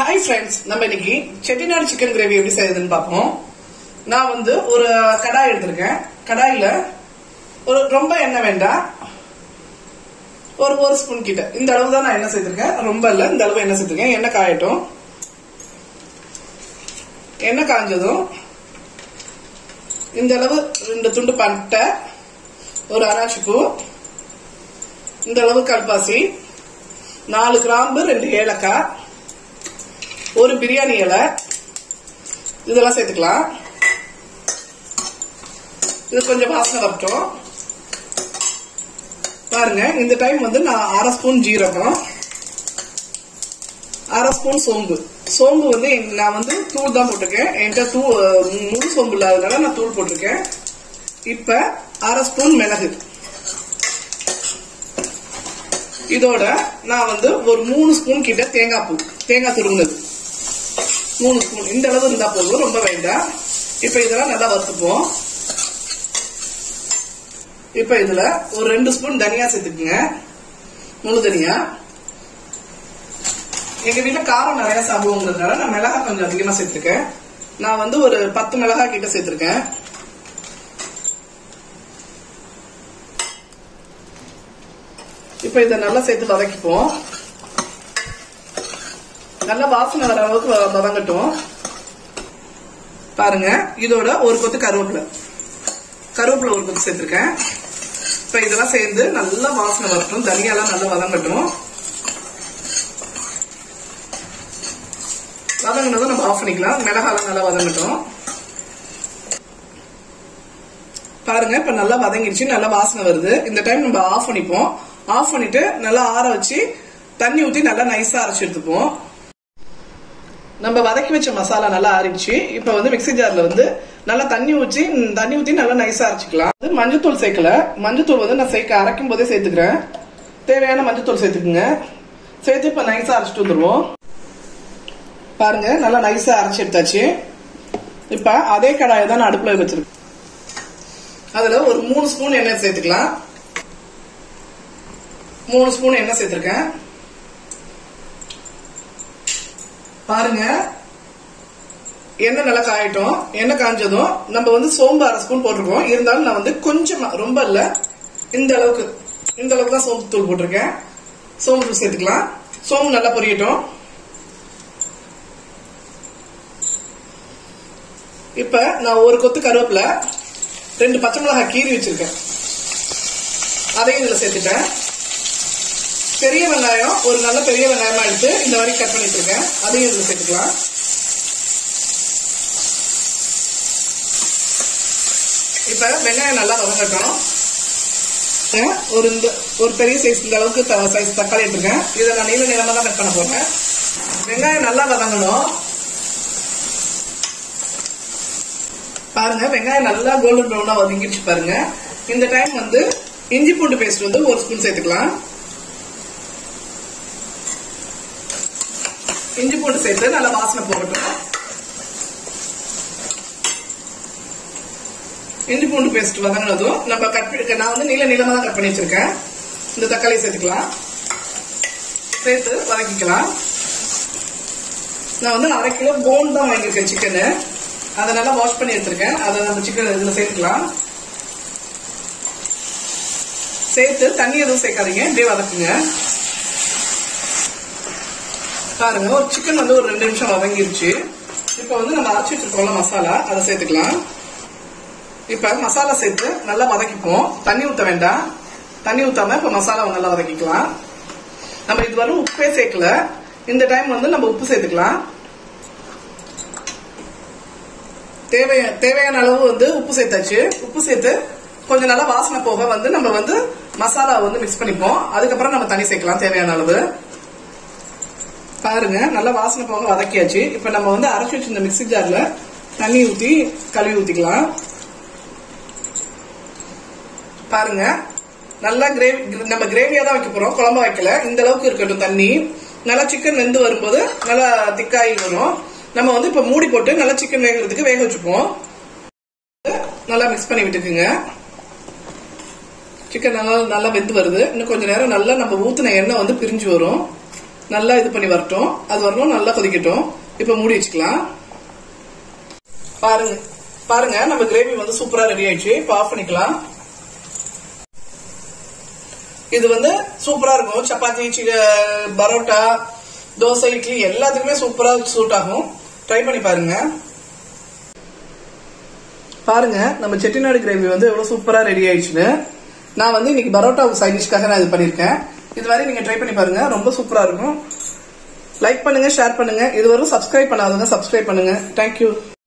hi friends நம்ம இன்னைக்கு Chettinad chicken gravy எப்படி செய்யுதுன்னு பார்ப்போம் நான் வந்து ஒரு கடாய் எடுத்திருக்கேன் கடாயில ஒரு ரொம்ப எண்ணெய் வேண்டாம் ஒரு ஒரு ஸ்பூன் கிட்ட இந்த அளவு தான் நான் எண்ணெய் சேர்த்திருக்கேன் ரொம்ப இல்ல இந்த அளவு எண்ணெய் சேர்த்திருக்கேன் எண்ணெய் காயட்டும் எண்ணெய் காஞ்சதும் இந்த அளவு ரெண்டு துண்டு பட்டை ஒரு அராச்சி பூ இந்த அளவு கல்பாசி நாலு கிராம்பு ரெண்டு ஏலக்காய் ஒரு பிரியாணி இலை இதெல்லாம் சேர்த்துக்கலாம் இது கொஞ்சம் வாசனை வரட்டும் பாருங்க இந்த டைம் வந்து நான் அரை ஸ்பூன் ஜீரகம் அரை ஸ்பூன் சோம்பு சோம்பு வந்து எங்க- நான் வந்து தூள் தான் போட்டிருக்கேன் என்கிட்ட தூ முழு சோம்பு இல்லாததுனால நான் தூள் போட்டிருக்கேன் இப்ப அரை ஸ்பூன் மிளகு இதோட நான் வந்து ஒரு மூணு ஸ்பூன் கிட்ட தேங்காய் பூ தேங்காய் துருங்குனது மூணு ஸ்பூன் இந்த அளவு இருந்தா போதும் ரொம்ப வேண்டாம் இப்ப இதெல்லாம் நல்லா வறுத்துப்போம் இப்ப இதுல ஒரு ரெண்டு ஸ்பூன் தனியா சேர்த்துக்குங்க முழு தனியா எங்க வீட்ல காரம் நிறைய சாப்பிடுவோங்கிறதுனால நான் மிளகாய் கொஞ்சம் அதிகமா சேர்த்திருக்கேன் நான் வந்து ஒரு பத்து மிளகாய் கிட்ட சேர்த்திருக்கேன் இப்ப இதை நல்லா சேர்த்து வதக்கிப்போம் நல்லா வாசனை வர அளவுக்கு வ- வதங்கட்டும் பாருங்க இதோட ஒரு கொத்து கருவேப்பிலை கருவேப்பிலை ஒரு கொத்து சேர்த்திருக்கேன் இப்ப இதெல்லாம் சேர்ந்து நல்லா வாசனை வரட்டும் தனியாலாம் நல்லா வதங்கட்டும் வதங்கினதும் நம்ம ஆஃப் பண்ணிக்கலாம் மிளகாலாம் நல்லா வதங்கட்டும் பாருங்க இப்ப நல்லா வதங்கிடுச்சு நல்லா வாசனை வருது இந்த டைம் நம்ம ஆஃப் பண்ணிப்போம் ஆஃப் பண்ணிட்டு நல்லா ஆற வச்சு தண்ணி ஊத்தி நல்லா நைஸா அரைச்சு எடுத்துப்போம் நம்ம வதக்கி வச்ச மசாலா நல்லா ஆறிடுச்சு இப்ப வந்து மிக்ஸி ஜார்ல வந்து நல்லா தண்ணி ஊற்றி ம், தண்ணி ஊத்தி நல்லா நைஸா அரைச்சிக்கலாம் அது மஞ்சத்தூள் சேர்க்கல மஞ்சத்தூள் வந்து நான் சேர்க்க அரைக்கும் போதே சேர்த்துக்கிறேன் தேவையான மஞ்சத்தூள் சேர்த்துக்குங்க சேர்த்து இப்ப நைஸா அரைச்சிட்டு வந்துருவோம் பாருங்க நல்லா நைஸா அரைச்சு எடுத்தாச்சு இப்ப அதே கடாயை தான் நான் அடுப்புல வச்சிருக்கேன் அதுல ஒரு மூணு ஸ்பூன் எண்ணெய் சேர்த்துக்கலாம் மூணு ஸ்பூன் எண்ணெய் சேர்த்திருக்கேன் பாருங்க எண்ணெய் நல்லா காயட்டும் எண்ணெய் காஞ்சதும் நம்ம வந்து சோம்பு அரை ஸ்பூன் போட்டிருக்கோம் இருந்தாலும் நான் வந்து கொஞ்சமா ரொம்ப இல்ல இந்த அளவுக்கு இந்த அளவுக்கு தான் சோம்பு தூள் போட்டிருக்கேன் சோம்பு தூள் சேர்த்துக்கலாம் சோம்பு நல்லா பொரியட்டும் இப்ப நான் ஒரு கொத்து கருவேப்பிலை ரெண்டு பச்சை மிளகாய் கீறி வச்சிருக்கேன் அதையும் இதுல சேர்த்துட்டேன் பெரிய வெங்காயம் ஒரு நல்ல பெரிய வெங்காயமா எடுத்து இந்த மாதிரி கட் பண்ணி வச்சிருக்கேன் அதையும் இதுல சேர்த்துக்கலாம் இப்ப வெங்காயம் நல்லா வதங்கட்டும் அஹ் ஒரு இந்த ஒரு பெரிய சைஸ் இந்த அளவுக்கு சைஸ் தக்காளி எடுத்துருக்கேன் இதை நான் நீல நிலமா தான் கட் பண்ண போறேன் வெங்காயம் நல்லா வதங்கணும் பாருங்க வெங்காயம் நல்லா கோல்டன் ப்ரௌனா வதங்கிடுச்சு பாருங்க இந்த டைம் வந்து இஞ்சி பூண்டு பேஸ்ட் வந்து ஒரு ஸ்பூன் சேர்த்துக்கலாம் இஞ்சி பூண்டு சேர்த்து நல்லா வாசனை போகட்டும் இஞ்சி பூண்டு பேஸ்ட் வதங்கினதும் நம்ம கட் பண்ணி நான் வந்து நீல நீளமா தான் கட் பண்ணி வச்சிருக்கேன் இந்த தக்காளி சேர்த்துக்கலாம் சேர்த்து வதக்கிக்கலாம் நான் வந்து அரை கிலோ போன் தான் வாங்கியிருக்கேன் சிக்கனு அதை நல்லா வாஷ் பண்ணி எடுத்திருக்கேன் அதை நம்ம சிக்கன் இதுல சேர்த்துக்கலாம் சேர்த்து தண்ணி எதுவும் சேர்க்காதீங்க இப்படியே வதக்குங்க பாருங்க ஒரு சிக்கன் வந்து ஒரு ரெண்டு நிமிஷம் வதங்கிருச்சு இப்போ வந்து நம்ம அரைச்சி வச்சிருக்கோம்ல மசாலா அதை சேர்த்துக்கலாம் இப்ப மசாலா சேர்த்து நல்லா வதக்கிப்போம் தண்ணி ஊத்த வேண்டாம் தண்ணி ஊத்தாம இப்ப மசாலாவை நல்லா வதக்கிக்கலாம் நம்ம இதுவரை உப்பே சேர்க்கல இந்த டைம் வந்து நம்ம உப்பு சேர்த்துக்கலாம் தேவை தேவையான அளவு வந்து உப்பு சேர்த்தாச்சு உப்பு சேர்த்து கொஞ்சம் நல்லா வாசனை போக வந்து நம்ம வந்து மசாலா வந்து மிக்ஸ் பண்ணிப்போம் அதுக்கப்புறம் நம்ம தண்ணி சேர்க்கலாம் தேவையான அளவு பாருங்க நல்லா வாசனை போக வதக்கியாச்சு இப்ப நம்ம வந்து அரைச்சி வச்சிருந்த மிக்ஸி ஜார்ல தண்ணி ஊத்தி கழுவி ஊத்திக்கலாம் பாருங்க நல்லா கிரேவி நம்ம கிரேவியா தான் வைக்க போறோம் குழம்பு வைக்கல இந்த அளவுக்கு இருக்கட்டும் தண்ணி நல்லா சிக்கன் வெந்து வரும்போது நல்லா திக்காகி வரும் நம்ம வந்து இப்ப மூடி போட்டு நல்லா சிக்கன் வேகிறதுக்கு வேக வச்சுப்போம் நல்லா மிக்ஸ் பண்ணி விட்டுக்குங்க சிக்கன் நல்லா நல்லா வெந்து வருது இன்னும் கொஞ்ச நேரம் நல்லா நம்ம ஊத்துன எண்ணெய் வந்து பிரிஞ்சு வரும் நல்லா இது பண்ணி வரட்டும் அது வரணும் நல்லா கொதிக்கட்டும் இப்ப மூடி வச்சுக்கலாம் பாருங்க பாருங்க நம்ம கிரேவி வந்து சூப்பரா ரெடி ஆயிடுச்சு இப்ப ஆஃப் பண்ணிக்கலாம் இது வந்து சூப்பரா இருக்கும் சப்பாத்தி சி- பரோட்டா தோசை இட்லி எல்லாத்துக்குமே சூப்பரா சூட் ஆகும் ட்ரை பண்ணி பாருங்க பாருங்க நம்ம செட்டிநாடு கிரேவி வந்து எவ்வளவு சூப்பரா ரெடி ஆயிடுச்சுன்னு நான் வந்து இன்னைக்கு பரோட்டா சைட் டிஷ்காக நான் இது பண்ணிருக்கேன் இது மாதிரி நீங்க ட்ரை பண்ணி பாருங்க ரொம்ப சூப்பரா இருக்கும் லைக் பண்ணுங்க ஷேர் பண்ணுங்க இதுவரை சப்ஸ்கிரைப் பண்ணாதவங்க சப்ஸ்கிரைப் பண்ணுங்க தேங்க்யூ